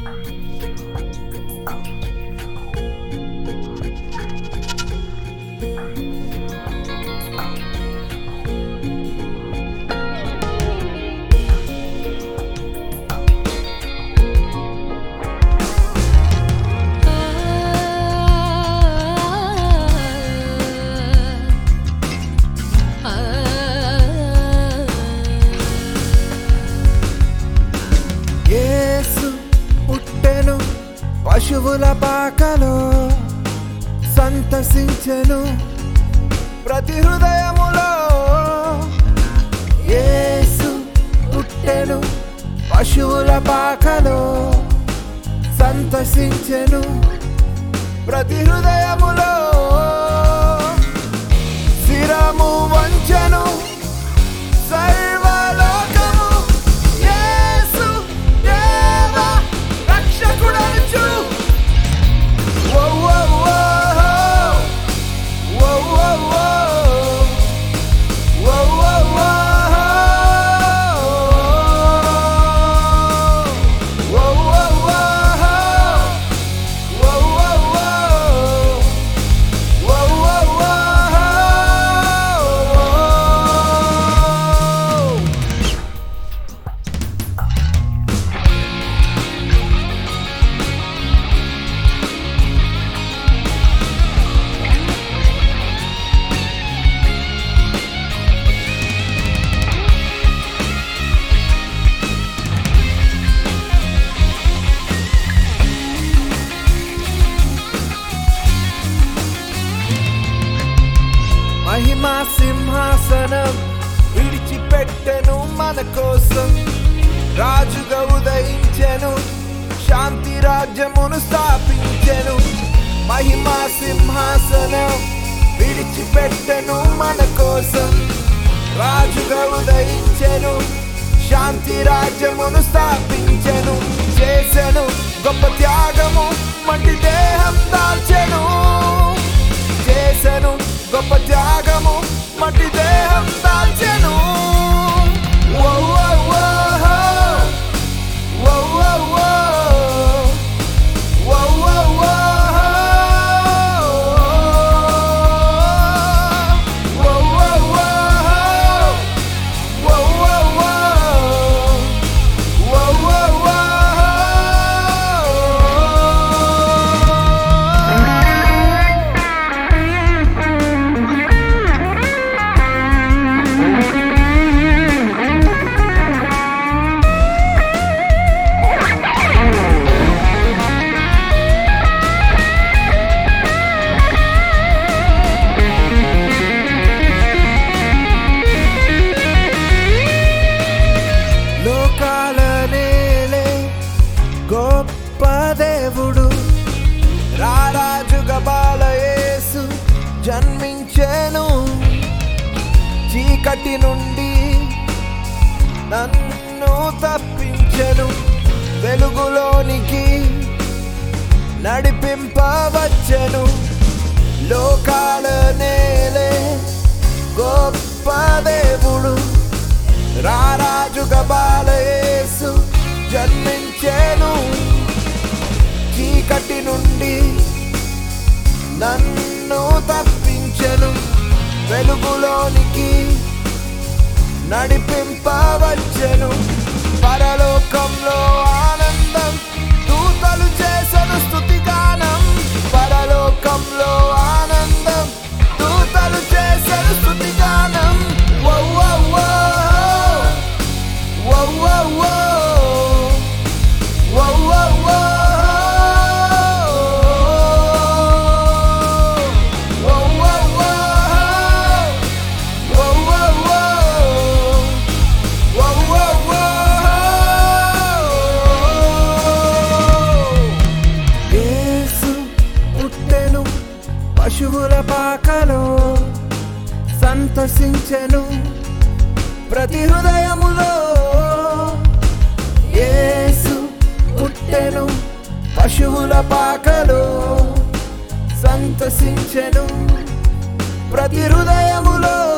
యేసు పుట్టెను పశువుల పాకలో సంతసించెను ప్రతి హృదయములో యేసు పుట్టెను పశువుల పాకలో సంతసించెను ప్రతి హృదయములో శిరము వంచెను సర్వలోకము యేసు దేవ రక్షకుడనుచు ఓ ఓ ఓ ఓ ఓ ఓ ఓ ఓ ఓ ఓ ఓ ఓ మహిమా సింహాసనం విడిచిపెట్టెను మన కోసం రాజుగా ఉదయించెను శాంతి రాజ్యమును స్థాపించెను మహిమా సింహాసనం విడిచిపెట్టెను మన కోసం రాజుగా ఉదయించెను శాంతి రాజ్యమును స్థాపించెను చేసెను గొప్ప త్యాగము మట్టి దేహం దాల్చెను చేసెను గొప్ప త్యాగము మట్టి దేహం దాల్చెను ఓ ఓ ఓ ఓ ఓ ఓ ఓ ఓ ఓ ఓ ఓ లోకాల నేలే గొప్ప దేవుడు రారాజుగా బాలయేసు జన్మించెను చీకటి నుండి నన్ను తప్పించెను వెలుగులోనికి నడిపింపవచ్చెను లోకాల నేలే గొప్ప దేవుడు రారాజుగా బాలయేసు జన్మించెను చీకటి నుండి నన్ను తప్పించెను వెలుగులోనికి నడిపింపవచ్చెను పరలోకంలో ఆనందం దూతలు చేసను స్థుతిగానం పరలోకంలో ఆనందం దూతలు చేసను స్థుతిగానం ఓ ఓ ఓ ఓ ఓ ఓ ఓ ఓ ఓ ఓ ఓ ఓ యేసు పుట్టెను పశువుల పాకలో సంతసించెను ప్రతి హృదయములో యేసు పుట్టెను పశువుల పాకలో సంతసించెను ప్రతి హృదయములో